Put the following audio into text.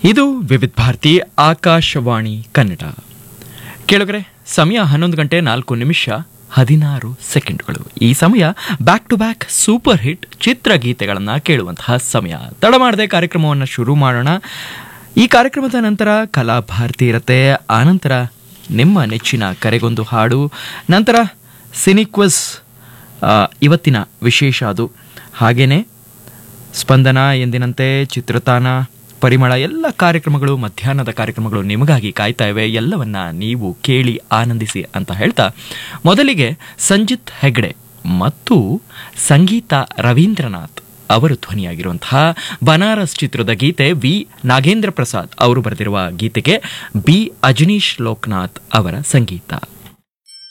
ಇದು ವಿವಿಧ ಭಾರತಿ ಆಕಾಶವಾಣಿ ಕನ್ನಡ ಕೇಳಿದ್ರೆ ಸಮಯ ಹನ್ನೊಂದು ಗಂಟೆ ನಾಲ್ಕು ನಿಮಿಷ ಹದಿನಾರು ಸೆಕೆಂಡ್ಗಳು ಈ ಸಮಯ back to back super hit ಚಿತ್ರಗೀತೆಗಳನ್ನು ಕೇಳುವಂತಹ ಸಮಯ ತಡ ಮಾಡದೆ ಕಾರ್ಯಕ್ರಮವನ್ನು ಶುರು ಮಾಡೋಣ ಈ ಕಾರ್ಯಕ್ರಮದ ನಂತರ ಕಲಾ ಭಾರತಿ ಇರುತ್ತೆ ಆನಂತರ ನಿಮ್ಮ ನೆಚ್ಚಿನ ಕರೆಗೊಂದು ಹಾಡು ನಂತರ ಸಿನಿಕ್ವಸ್ ಇವತ್ತಿನ ವಿಶೇಷ ಅದು ಹಾಗೇನೆ ಸ್ಪಂದನ ಎಂದಿನಂತೆ ಚಿತ್ರತಾನ ಪರಿಮಳ ಎಲ್ಲ ಕಾರ್ಯಕ್ರಮಗಳು ಮಧ್ಯಾಹ್ನದ ಕಾರ್ಯಕ್ರಮಗಳು ನಿಮಗಾಗಿ ಕಾಯ್ತಾ ಇವೆ ಎಲ್ಲವನ್ನ ನೀವು ಕೇಳಿ ಆನಂದಿಸಿ ಅಂತ ಹೇಳ್ತಾ ಮೊದಲಿಗೆ ಸಂಜಿತ್ ಹೆಗ್ಡೆ ಮತ್ತು ಸಂಗೀತ ರವೀಂದ್ರನಾಥ್ ಅವರು ಧ್ವನಿಯಾಗಿರುವಂತಹ ಬನಾರಸ್ ಚಿತ್ರದ ಗೀತೆ ವಿ ನಾಗೇಂದ್ರ ಪ್ರಸಾದ್ ಅವರು ಬರೆದಿರುವ ಗೀತೆಗೆ ಬಿ ಅಜನೀಶ್ ಲೋಕನಾಥ್ ಅವರ ಸಂಗೀತ